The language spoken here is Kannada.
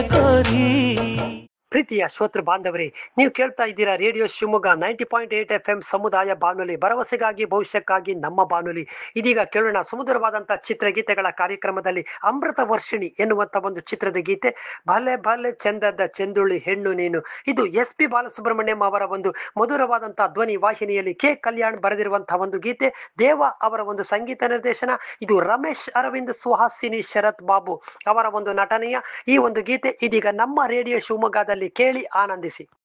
ಪ್ರೀತಿಯ ಶ್ರೋತೃ ಬಾಂಧವರೇ ನೀವು ಕೇಳ್ತಾ ಇದ್ದೀರಾ radio Shivamogga ninety point eight F M ಸಮುದಾಯ ಬಾನುಲಿ ಭರವಸೆಗಾಗಿ ಭವಿಷ್ಯಕ್ಕಾಗಿ ನಮ್ಮ ಬಾನುಲಿ ಇದೀಗ ಕೇಳೋಣ ಸುಮಧುರವಾದಂತಹ ಚಿತ್ರಗೀತೆಗಳ ಕಾರ್ಯಕ್ರಮದಲ್ಲಿ ಅಮೃತ ವರ್ಷಿಣಿ ಎನ್ನುವಂತ ಒಂದು ಚಿತ್ರದ ಗೀತೆ ಭಲೆ ಭಲೆ ಚಂದದ ಚೆಂದುಳ್ಳಿ ಹೆಣ್ಣು ನೀನು ಇದು ಎಸ್ ಪಿ ಬಾಲಸುಬ್ರಹ್ಮಣ್ಯಂ ಅವರ ಒಂದು ಮಧುರವಾದಂತಹ ಧ್ವನಿ ವಾಹಿನಿಯಲ್ಲಿ ಕೆ ಕಲ್ಯಾಣ್ ಬರೆದಿರುವಂತಹ ಒಂದು ಗೀತೆ ದೇವ ಅವರ ಒಂದು ಸಂಗೀತ ನಿರ್ದೇಶನ ಇದು ರಮೇಶ್ ಅರವಿಂದ್ ಸುಹಾಸಿನಿ ಶರತ್ ಬಾಬು ಅವರ ಒಂದು ನಟನೆಯ ಈ ಒಂದು ಗೀತೆ ಇದೀಗ ನಮ್ಮ ರೇಡಿಯೋ ಶಿವಮೊಗ್ಗದಲ್ಲಿ ಕೇಳಿ ಆನಂದಿಸಿ